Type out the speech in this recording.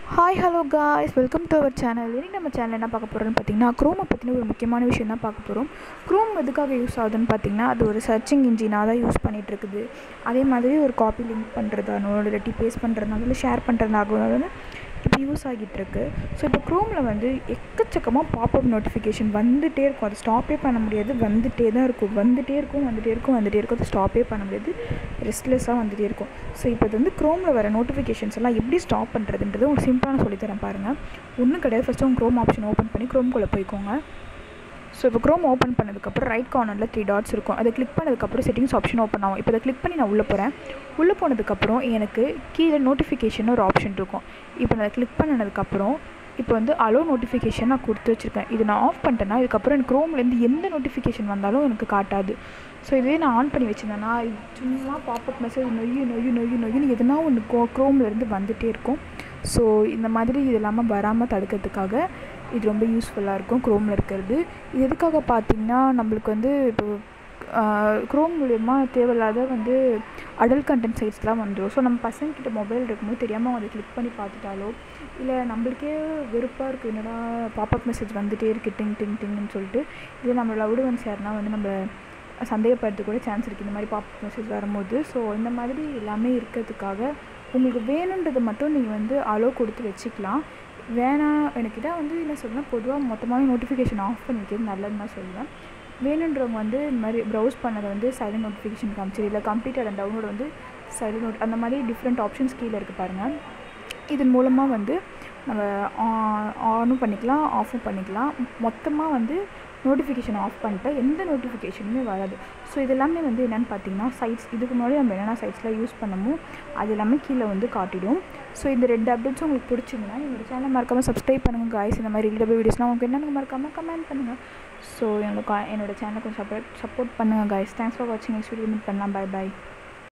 hi hello guys welcome to our channel இன்றைக்கி நம்ம channel என்ன பார்க்க போகிறோம்னு பார்த்தீங்கன்னா க்ரோமை பற்றின ஒரு முக்கியமான விஷயம் தான் பார்க்க போகிறோம் க்ரோம் எதுக்காக யூஸ் ஆகுதுன்னு பார்த்தீங்கன்னா அது ஒரு சர்ச்சிங் இன்ஜினாக தான் யூஸ் பண்ணிகிட்டு இருக்குது அதே மாதிரி ஒரு காப்பி லிங்க் பண்ணுறதானோ இல்லாட்டி பேஸ்ட் பண்ணுறதுனால இல்லை ஷேர் பண்ணுறதுனாகவோ வந்து இப்போ யூஸ் ஆகிட்டு இருக்கு ஸோ இப்போ க்ரோமில் வந்து எக்கச்சக்கமாக பாப்அப் நோட்டிஃபிகேஷன் வந்துகிட்டே இருக்கும் அது ஸ்டாப்பே பண்ண முடியாது வந்துகிட்டே தான் இருக்கும் வந்துகிட்டே இருக்கும் வந்துகிட்டே இருக்கும் வந்துகிட்டே இருக்கும் அது ஸ்டாப்பே பண்ண முடியாது ரெஸ்ட்லெஸ்ஸாக வந்துகிட்டே இருக்கும் ஸோ இப்போ இது வந்து க்ரோமில் வர நோட்டிஃபிகேஷன்ஸ் எல்லாம் எப்படி ஸ்டாப் பண்ணுறதுன்றது உங்களுக்கு சிம்பிளாக சொல்லித்தரேன் பாருங்கள் ஒன்றும் கிடையாது ஃபஸ்ட்டு உங்கள் க்ரோம் ஆப்ஷன் ஓப்பன் பண்ணி க்ரோம்குள்ளே போய்க்கோங்க ஸோ இப்போ க்ரோம் ஓப்பன் பண்ணதுக்கப்புறம் ரைட் கார்னரில் த்ரீ டாட்ஸ் இருக்கும் அதை கிளிக் பண்ணதுக்கப்புறம் செட்டிங்ஸ் ஆப்ஷன் ஓப்பன் ஆகும் இப்போ அதை கிளிக் பண்ணி நான் உள்ளே போகிறேன் உள்ளே போனதுக்கப்புறம் எனக்கு கீழே நோட்டிஃபிகேஷன் ஒரு ஆப்ஷன் இருக்கும் இப்போ நான் கிளிக் பண்ணதுக்கப்புறம் இப்போ வந்து அலோ நோட்டிஃபிகேஷன் நான் கொடுத்து வச்சுருக்கேன் இது நான் ஆஃப் பண்ணிட்டேன்னா இதுக்கப்புறம் எனக்கு க்ரோம்லேருந்து எந்த நோட்டிஃபிகேஷன் வந்தாலும் எனக்கு காட்டாது ஸோ இதுவே நான் ஆன் பண்ணி வச்சுருந்தேன்னா இது சும்மா பாப்அப் மெசேஜ் நொய்யு நொய்யு நொய்யு நொய்யுன்னு எதுனா ஒன்று கோ க்ரோம்லேருந்து வந்துகிட்டே இருக்கும் ஸோ இந்த மாதிரி இது இல்லாமல் வராமல் தடுக்கிறதுக்காக இது ரொம்ப யூஸ்ஃபுல்லாக இருக்கும் க்ரோமில் இருக்கிறது இது எதுக்காக பார்த்திங்கன்னா நம்மளுக்கு வந்து இப்போ க்ரோம் மூலயமா தேவையில்லாத வந்து அடல்ட் கண்டென்ட் சைட்ஸ்லாம் வந்துடும் ஸோ நம்ம பசங்கக்கிட்ட மொபைல் இருக்கும்போது தெரியாமல் அதை கிளிக் பண்ணி பார்த்துட்டாலோ இல்லை நம்மளுக்கே வெறுப்பாக இருக்குது என்னடா பாப்அப் மெசேஜ் வந்துகிட்டே இருக்குது டிங் டிங் டிங்னு சொல்லிட்டு இது நம்ம லவ்டு ஒன்ஸ் யாருனா வந்து நம்ம சந்தேகப்படுறதுக்கு கூட சான்ஸ் இருக்குது இந்த மாதிரி பாப்அப் மெசேஜ் வரும்போது ஸோ இந்த மாதிரி எல்லாமே இருக்கிறதுக்காக உங்களுக்கு வேணுன்றதை மட்டும் நீங்கள் வந்து அலோ கொடுத்து வச்சுக்கலாம் வேணாம் எனக்கு இதான் வந்து என்ன சொல்லுவேன் பொதுவாக மொத்தமாகவே நோட்டிஃபிகேஷன் ஆஃப் பண்ணி வைக்கிறது நல்லதுன்னு தான் சொல்லுவேன் வேணுன்றவங்க வந்து இந்த மாதிரி ப்ரௌஸ் பண்ணதை வந்து சைலண்ட் நோட்டிஃபிகேஷன் காமிச்சிரு இல்லை கம்ப்ளீட்டட் அண்ட் டவுன்லோட் வந்து சைலண்ட் நோட் அந்த மாதிரி டிஃப்ரெண்ட் ஆப்ஷன்ஸ் கீழே இருக்குது பாருங்கள் இதன் மூலமாக வந்து நம்ம ஆனும் பண்ணிக்கலாம் ஆஃபும் பண்ணிக்கலாம் மொத்தமாக வந்து நோட்டிஃபிகேஷன் ஆஃப் பண்ணிட்டு எந்த நோட்டிஃபிகேஷனுமே வராது ஸோ இது எல்லாமே வந்து என்னென்னு பார்த்தீங்கன்னா சைட்ஸ் இதுக்கு முன்னாடி நம்ம என்னென்ன சைட்ஸ்லாம் யூஸ் பண்ணமோ அது எல்லாமே கீழே வந்து காட்டிடும் ஸோ இந்த ரெண்டு அப்டேட்ஸும் உங்களுக்கு பிடிச்சிங்கன்னா என்னோட சேனல் மறக்காமல் சப்ஸ்கிரைப் பண்ணுங்கள் காய்ஸ் இந்த மாதிரி ரீடபிள் வீடியோஸ்லாம் உங்களுக்கு என்னென்னு மறக்காமல் கமெண்ட் பண்ணுங்கள் ஸோ என்னோட என்னோட சேனலை கொஞ்சம் சப்போர்ட் சப்போர்ட் பண்ணுங்கள் காய்ஸ் தேங்க்ஸ் ஃபார் வாட்சிங் நெக்ஸ்ட் வீடியோ மீட் பண்ணலாம் பை பாய்